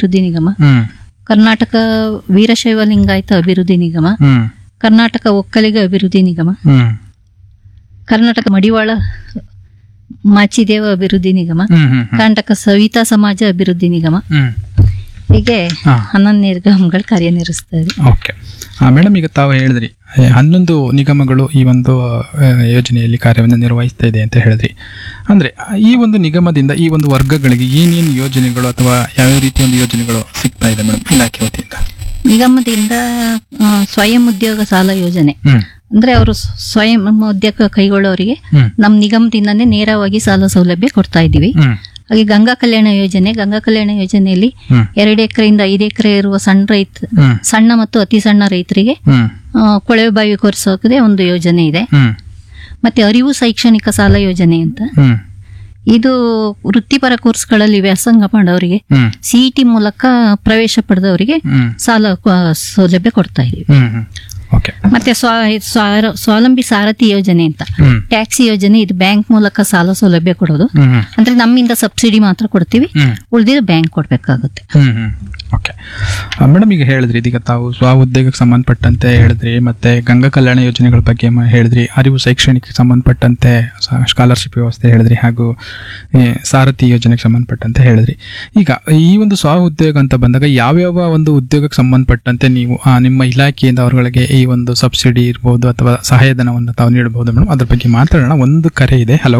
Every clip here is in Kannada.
ಅಭಿವೃದ್ಧಿ ನಿಗಮ ಹ್ಮ್ ಕರ್ನಾಟಕ ವೀರಶೈವ ಲಿಂಗಾಯತ ಅಭಿವೃದ್ಧಿ ನಿಗಮ ಹ್ಮ್ ಕರ್ನಾಟಕ ಒಕ್ಕಲಿಗ ಅಭಿವೃದ್ಧಿ ನಿಗಮ ಹ್ಮ್ ಕರ್ನಾಟಕ ಮಡಿವಾಳ ಮಾಚಿದೇವ ಅಭಿವೃದ್ಧಿ ನಿಗಮ ಹ್ಮ್ ಹ್ಮ್ ಹ್ಮ್ ಕರ್ನಾಟಕ ಸವಿತಾ ಸಮಾಜ ಅಭಿವೃದ್ಧಿ ನಿಗಮ ಹ್ಮ್ ಹೀಗೆ ಹಾ. ಹನ್ನೊಂದು ನಿಗಮಗಳು ಕಾರ್ಯನಿರ್ವಹಿಸ್ತಾ ಇದೆ ಓಕೆ ಮೇಡಮ್ ಈಗ ತಾವು ಹೇಳಿದ್ರಿ ಏ, ಹನ್ನೊಂದು ನಿಗಮಗಳು ಈ ಒಂದು ಆ, ಯೋಜನೆಯಲ್ಲಿ ಕಾರ್ಯವನ್ನು ನಿರ್ವಹಿಸ್ತಾ ಇದೆ ಅಂತ ಹೇಳಿದ್ರಿ ಅಂದ್ರೆ ಈ ಒಂದು ನಿಗಮದಿಂದ ಈ ಒಂದು ವರ್ಗಗಳಿಗೆ ಏನೇನು ಯೋಜನೆಗಳು ಅಥವಾ ಯಾವ ರೀತಿಯ ಒಂದು ಯೋಜನೆಗಳು ಸಿಗ್ತಾ ಇದೆ ಮೇಡಮ್ ಇಲಾಖೆ ವತಿಯಿಂದ ನಿಗಮದಿಂದ ಆ, ಸ್ವಯಂ ಉದ್ಯೋಗ ಸಾಲ ಯೋಜನೆ ಹ್ಮ್ ಅಂದ್ರೆ ಅವರು ಸ್ವಯಂ ಉದ್ಯೋಗ ಕೈಗೊಳ್ಳೋರಿಗೆ ಹ್ಮ್ ನಮ್ಮ ನಿಗಮದಿಂದನೇ ನೇರವಾಗಿ ಸಾಲ ಸೌಲಭ್ಯ ಕೊಡ್ತಾ ಇದ್ದೀವಿ ಹ್ಮ್ ಹಾಗೆ ಗಂಗಾ ಕಲ್ಯಾಣ ಯೋಜನೆ ಗಂಗಾ ಕಲ್ಯಾಣ ಯೋಜನೆಯಲ್ಲಿ ಹ್ಮ್ ಎರಡು ಎಕರೆಯಿಂದ ಐದು ಎಕರೆ ಇರುವ ಸಣ್ಣ ರೈತ ಹ್ಮ್ ಸಣ್ಣ ಮತ್ತು ಅತಿ ಸಣ್ಣ ರೈತರಿಗೆ ಹ್ಮ್ ಆ, ಕೊಳವೆ ಬಾವಿ ಕೊರೆಸೋಕೆ ಒಂದು ಯೋಜನೆ ಇದೆ ಹ್ಮ್ ಮತ್ತೆ ಅರಿವು ಶೈಕ್ಷಣಿಕ ಸಾಲ ಯೋಜನೆ ಅಂತ ಹ್ಮ್ ಇದು ವೃತ್ತಿಪರ ಕೋರ್ಸ್ಗಳಲ್ಲಿ ವ್ಯಾಸಂಗ ಮಾಡೋರಿಗೆ ಹ್ಮ್ ಸಿಇಟಿ ಮೂಲಕ ಪ್ರವೇಶ ಪಡೆದವರಿಗೆ ಹ್ಮ್ ಸಾಲ ಆ, ಸೌಲಭ್ಯ ಕೊಡ್ತಾ ಇದೀವಿ ಹ್ಮ್ ಹ್ಮ್ ಓಕೆ ಮತ್ತೆ ಸ್ವ ಸ್ವ- ಸ್ವಾವಲಂಬಿ ಸಾರಥಿ ಯೋಜನೆ ಅಂತ ಹ್ಮ್ ಟ್ಯಾಕ್ಸಿ ಯೋಜನೆ ಇದು ಬ್ಯಾಂಕ್ ಮೂಲಕ ಸಾಲ ಸೌಲಭ್ಯ ಕೊಡೋದು ಹ್ಮ್ ಹ್ಮ್ ಅಂದ್ರೆ ನಮ್ಮಿಂದ ಸಬ್ಸಿಡಿ ಮಾತ್ರ ಕೊಡ್ತೀವಿ ಹ್ಮ್ ಉಳಿದಿರೋ ಬ್ಯಾಂಕ್ ಕೊಡ್ಬೇಕಾಗುತ್ತೆ ಹ್ಮ್ ಹ್ಮ್ ಓಕೆ ಮೇಡಮ್ ಈಗ ಹೇಳಿದ್ರಿ ಇದೀಗ ತಾವು ಸ್ವ ಉದ್ಯೋಗಕ್ಕೆ ಸಂಬಂಧಪಟ್ಟಂತೆ ಹೇಳಿದ್ರಿ ಮತ್ತೆ ಗಂಗಾ ಕಲ್ಯಾಣ ಯೋಜನೆಗಳ ಬಗ್ಗೆ ಮ- ಹೇಳಿದ್ರಿ ಅರಿವು ಶೈಕ್ಷಣಿಕಕ್ಕೆ ಸಂಬಂಧಪಟ್ಟಂತೆ ಸ್ಕಾಲರ್ಶಿಪ್ ವ್ಯವಸ್ಥೆ ಹೇಳಿದ್ರಿ ಹಾಗೂ ಈ ಸಾರಥಿ ಯೋಜನೆಗೆ ಸಂಬಂಧಪಟ್ಟಂತೆ ಹೇಳಿದ್ರಿ ಈಗ ಈ ಒಂದು ಸ್ವ ಉದ್ಯೋಗ ಅಂತ ಬಂದಾಗ ಯಾವ್ಯಾವ ಒಂದು ಉದ್ಯೋಗಕ್ಕೆ ಸಂಬಂಧಪಟ್ಟಂತೆ ನೀವು ಆ, ನಿಮ್ಮ ಇಲಾಖೆಯಿಂದ ಅವರುಗಳಿಗೆ ಈ ಒಂದು ಸಬ್ಸಿಡಿ ಇರ್ಬೋದು ಅಥವಾ ಸಹಾಯಧನವನ್ನು ತಾವು ನೀಡಬಹುದು ಮೇಡಮ್ ಅದ್ರ ಬಗ್ಗೆ ಮಾತಾಡೋಣ ಒಂದು ಕರೆ ಇದೆ ಹಲೋ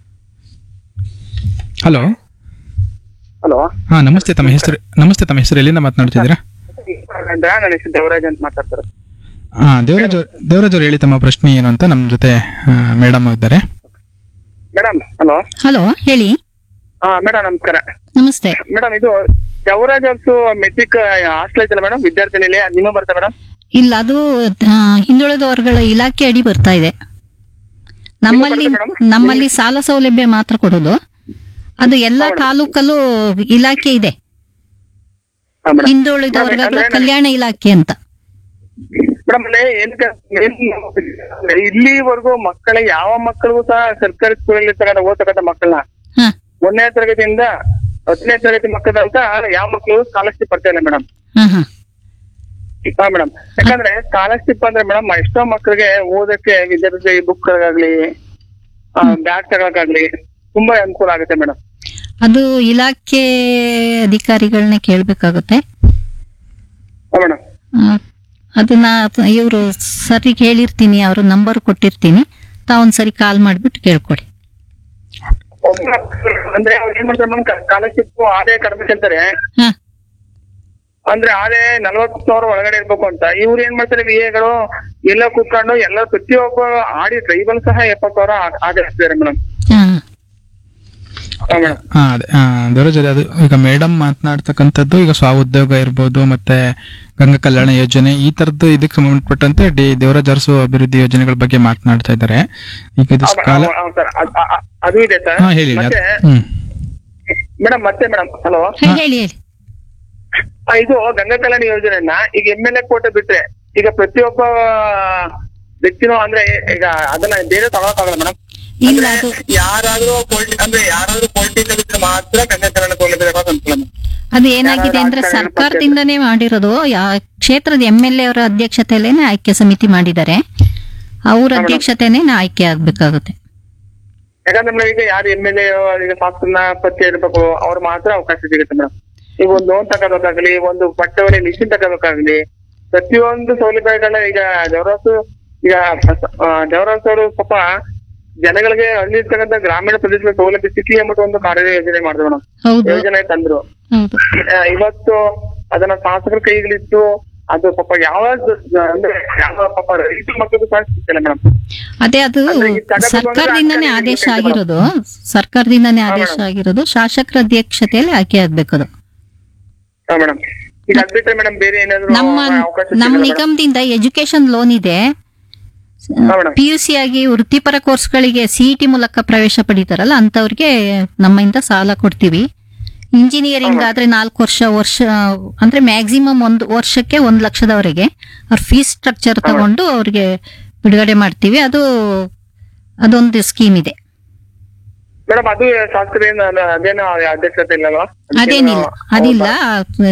ಹಲೋ ಹಲೋ ಹಾ ನಮಸ್ತೆ ತಮ್ಮ ಹೆಸರು ನಮಸ್ತೆ ತಮ್ಮ ಹೆಸರು ಎಲ್ಲಿಂದ ಮಾತನಾಡ್ತಿದ್ದೀರಾ ನನ್ನ ಹೆಸರು ದೇವರಾಜ್ ಅಂತ ಮಾತಾಡ್ತಾರೆ ಹಾ ದೇವರಾಜ್ ಅವ್ರು- ದೇವರಾಜ್ ಅವ್ರು ಹೇಳಿ ತಮ್ಮ ಪ್ರಶ್ನೆ ಏನು ಅಂತ ನಮ್ಮ ಜೊತೆ ಮೇಡಮ್ ಇದ್ದಾರೆ ಮೇಡಮ್ ಹಲೋ ಹಲೋ ಹೇಳಿ ಹಾ ಮೇಡಮ್ ನಮಸ್ಕಾರ ನಮಸ್ತೆ ಮೇಡಮ್ ಇದು ದೇವರಾಜ್ ಅವ್ರದ್ದು ಮೆಟ್ರಿಕ್ ಹಾಸ್ಟೆಲ್ ಐತಲ್ಲ ಮೇಡಮ್ ವಿದ್ಯಾರ್ಥಿ ನಿಲಯ ಅದ್ ನಿಮ್ಮ ಬರ್ತಾ ಮೇಡಮ್ ಇಲ್ಲ ಅದು ಆ, ಹಿಂದುಳಿದ ವರ್ಗಗಳ ಇಲಾಖೆ ಅಡಿ ಬರ್ತಾ ಇದೆ ನಮ್ಮಲ್ಲಿ ಬರುತ್ತೆ ಮೇಡಮ್? ನಮ್ಮಲ್ಲಿ ಸಾಲ ಸೌಲಭ್ಯ ಮಾತ್ರ ಕೊಡೋದು ಅದು ಎಲ್ಲ ತಾಲೂಕಲ್ಲೂ ಇಲಾಖೆ ಇದೆ ಹಾ ಮೇಡಮ್ ಹಿಂದುಳಿದ ಮೇಡಮ್, ವರ್ಗಗಳ ಅಂದ್ರೆ ಕಲ್ಯಾಣ ಇಲಾಖೆ ಅಂತ ಮೇಡಮ್ ಅಲ್ಲೇ ಏನಕ್ಕೆ ಏನ್ ಇಲ್ಲಿವರೆಗೂ ಮಕ್ಕಳ ಯಾವ ಮಕ್ಕಳಿಗೂ ಸಹ ಸರ್ಕಾರಿ ಸ್ಕೂಲಲ್ಲಿ ಇರ್ತಕ್ಕಂಥ ಓದ್ತಕ್ಕಂಥ ಮಕ್ಕಳನ್ನ ಹ ಒಂದನೇ ತರಗತಿಯಿಂದ ಹತ್ತನೇ ತರಗತಿ ಮಕ್ಕಳಂತ ಯಾವ ಮಕ್ಕಳು ಸ್ಕಾಲರ್ಶಿಪ್ ಬರ್ತಾ ಇಲ್ಲ ಮೇಡಮ್ ಹ ಹ ಹಾ ಮೇಡಮ್ ಯಾಕಂದ್ರೆ ಸ್ಕಾಲರ್ಶಿಪ್ ಅಂದ್ರೆ ಮೇಡಮ್ ಎಷ್ಟೋ ಮಕ್ಕಳಿಗೆ ಓದಕ್ಕೆ ವಿದ್ಯಾರ್ಥಿ ಬುಕ್ ಗಳಾಗ್ಲಿ ಬ್ಯಾಗ್ ತಗೊಳಕಾಗ್ಲಿ ತುಂಬಾ ಅನುಕೂಲ ಆಗುತ್ತೆ ಮೇಡಮ್ ಅದು ಇಲಾಖೆ ಅಧಿಕಾರಿಗಳನ್ನ ಕೇಳ್ಬೇಕಾಗುತ್ತೆ ಹಾ ಮೇಡಮ್ ಆ, ಅದನ್ನ ಇವರು ಸರಿಗೆ ಹೇಳಿರ್ತೀನಿ ಅವ್ರ ನಂಬರ್ ಕೊಟ್ಟಿರ್ತೀನಿ ತಾವೊಂದ್ಸರಿ ಕಾಲ್ ಮಾಡ್ಬಿಟ್ಟು ಕೇಳ್ಕೊಡಿ ಅಂದ್ರೆ ಅವ್ರು ಏನ್ ಮಾಡ್ತಾರೆ ಮೇಡಮ್ ಸ್ಕಾಲರ್ಶಿಪ್ ಆದಾಯ ಕಡಿಮೆ ಕೇಳ್ತಾರೆ ಹ ಅಂದ್ರೆ ಆದಾಯ ನಲ್ವತ್ತು ಸಾವಿರ ಒಳಗಡೆ ಇರ್ಬೇಕು ಅಂತ ಇವ್ರು ಏನ್ ಮಾಡ್ತಾರೆ ವಿ ಎಗಳು ಎಲ್ಲ ಕೂತ್ಕೊಂಡು ಎಲ್ಲ ಪ್ರತಿಯೊಬ್ಬ ಆಡಿ ಟ್ರೈಬಲ್ ಸಹ ಎಪ್ಪತ್ತು ಸಾವಿರ ಆ- ಆದಾಯ ಇರ್ತಾರೆ ಮೇಡಮ್ ಹ ಹಾ ಮೇಡಮ್ ಹಾ ಅದೇ ಹಾ, ದೇವರಾಜ್ ಅವ್ರೆ, ಅದು ಈಗ ಮೇಡಮ್ ಮಾತನಾಡ್ತಕ್ಕಂಥದ್ದು ಈಗ ಸ್ವ ಉದ್ಯೋಗ ಇರ್ಬೋದು ಮತ್ತೆ ಗಂಗಾ ಕಲ್ಯಾಣ ಯೋಜನೆ ಈ ತರದ್ದು ಇದಕ್ಕೆ ಸಂಬಂಧಪಟ್ಟಂತೆ ಡಿ ದೇವರಾಜ್ ಅರಸು ಅಭಿವೃದ್ಧಿ ಯೋಜನೆಗಳ ಬಗ್ಗೆ ಮಾತನಾಡ್ತಾ ಇದ್ದಾರೆ ಈಗ ಇದು ಸ್ಕಾಲ ಸರ್ ಅದು ಇದೆ ಸರ್ ಹಾ ಹೇಳಿ ಹೇಳಿ. ಅದು- ಮತ್ತೆ ಹ್ಮ್ ಮೇಡಮ್ ಮತ್ತೆ ಮೇಡಮ್ ಹಲೋ ಹೇಳಿ ಹೇಳಿ ಹೇಳಿ ಆ, ಇದು ಗಂಗಾ ಕಲ್ಯಾಣ ಯೋಜನೆಯನ್ನ ಈಗ ಎಮ್ ಎಲ್ ಎ ಕೋಟೆ ಬಿಟ್ರೆ ಈಗ ಪ್ರತಿಯೊಬ್ಬ ವ್ಯಕ್ತಿನೂ ಅಂದ್ರೆ ಈಗ ಅದನ್ನ ಬೇರೆ ತಗೊಳಕ್ಕಾಗಲ್ಲ ಮೇಡಮ್ ಇಲ್ಲ ಅದು ಯಾರಾದ್ರೂ ಪೊಲಿಟಿ ಅಂದ್ರೆ ಯಾರಾದ್ರೂ ಪೊಲಿಟಿಕಲ್ ಇದ್ರೆ ಮಾತ್ರ ಗಂಗಾ ಕಲ್ಯಾಣ ಸೌಲಭ್ಯ ತಗೊಳಕ್ ಅನುಕೂಲ madam. ಅದು ಏನಾಗಿದೆ ಅಂದ್ರೆ ರಾಜಕಾರಣ ಸರ್ಕಾರದಿಂದನೇ ಮಾಡಿರೋದು ಯಾ- ಕ್ಷೇತ್ರದ ಎಂ ಎಲ್ ಎ ಅವರ ಅಧ್ಯಕ್ಷತೆಯಲ್ಲೇನೆ ಆಯ್ಕೆ ಸಮಿತಿ ಮಾಡಿದ್ದಾರೆ ಅವ್ರ ಅಧ್ಯಕ್ಷತೆನೇ ಆಯ್ಕೆ ಆಗ್ಬೇಕಾಗುತ್ತೆ ಯಾಕಂದ್ರೆ ಮೇಡಮ್ ಈಗ ಯಾರು ಎಮ್ ಎಲ್ ಎ ಈಗ ಶಾಸನ ಪತ್ತೆ ಇರ್ಬೇಕು ಅವ್ರು ಮಾತ್ರ ಅವಕಾಶ ಸಿಗುತ್ತೆ ಮೇಡಮ್ ಈಗ ಒಂದು ಲೋನ್ ತಗೋಬೇಕಾಗ್ಲಿ ಒಂದು ಬಟ್ಟೆ ಮಿಷಿನ್ ತಗೋಬೇಕಾಗ್ಲಿ ಪ್ರತಿಯೊಂದು ಸೌಲಭ್ಯಗಳನ್ನ ಈಗ ದೇವರಾಸು ಈಗ ದೇವರಾಸ್ ಅವರು ಪಾಪ ಜನಗಳಿಗೆ ಅಲ್ಲಿ ಇರ್ತಕ್ಕಂಥ ಗ್ರಾಮೀಣ ಪ್ರದೇಶಗಳ ಸೌಲಭ್ಯ ಸಿಕ್ಲಿ ಎಂಬುದು ಒಂದು ಕಾರ್ಯ ಯೋಜನೆ ಮಾಡಿದ್ರು ಮೇಡಮ್ ಹೌದು ಯೋಜನೆ ತಂದ್ರು ಹೌದು ಆ, ಇವತ್ತು ಅದನ್ನ ಶಾಸಕರ ಕೈಗಳಿತ್ತು ಅದು ಪಾಪ ಯಾವ ಅಂದ್ರೆ ಯಾವ ಪಾಪ ರೈತ ಮಕ್ಕಳಿಗೂ ಸಹ ಸಿಗ್ತಿಲ್ಲ ಮೇಡಮ್ ಅದೇ ಅದು ಅಂದ್ರೆ ಈ ತಗದು ಬಂದ್ರೆ ಸರ್ಕಾರದಿಂದನೇ ಆಗ್ತಾನೆ ಆದೇಶ ಇರುತ್ತೆ ಆಗಿರೋದು ಸರ್ಕಾರದಿಂದನೇ ಆದೇಶ ಆಗಿರೋದು ಶಾಸಕರ ಅಧ್ಯಕ್ಷತೆಯಲ್ಲಿ ಆಯ್ಕೆ ಆಗ್ಬೇಕು ಅದು ಹಾ ಮೇಡಮ್ ಈಗ ಅದ್ ಬಿಟ್ರೆ ಮೇಡಮ್ ಬೇರೆ ಏನಾದ್ರು ನಮ್ಮ ಅವಕಾಶ ನಮ್ಮ ಸಿಗಲ್ಲ ನಿಗಮದಿಂದ ಎಜುಕೇಶನ್ ಲೋನ್ ಇದೆ ಹಾ ಮೇಡಮ್ ಪಿ ಯು ಸಿ ಆಗಿ ವೃತ್ತಿಪರ ಕೋರ್ಸ್ಗಳಿಗೆ ಸಿಇಟಿ ಮೂಲಕ ಪ್ರವೇಶ ಪಡಿತಾರಲ್ಲ ಅಂತವ್ರಿಗೆ ನಮ್ಮಿಂದ ಸಾಲ ಕೊಡ್ತೀವಿ ಇಂಜಿನಿಯರಿಂಗ್ ಆದ್ರೆ ನಾಲ್ಕು ವರ್ಷ ವರ್ಷ ಅಂದ್ರೆ ಮ್ಯಾಕ್ಸಿಮಮ್ ಒಂದು ವರ್ಷಕ್ಕೆ ಒಂದ್ ಲಕ್ಷದವರೆಗೆ ಅವ್ರ ಫೀಸ್ ಸ್ಟ್ರಕ್ಚರ್ ತಗೊಂಡು ಅವ್ರಿಗೆ ಬಿಡುಗಡೆ ಮಾಡ್ತೀವಿ ಅದು ಅದೊಂದು ಸ್ಕೀಮ್ ಇದೆ ಮೇಡಮ್ ಅದು ಶಾಸಕರ ಅದೇನೋ ಅಧ್ಯಕ್ಷತೆ ಇಲ್ಲಲ್ವಾ ಅದೇನಿಲ್ಲ ಅದಿಲ್ಲ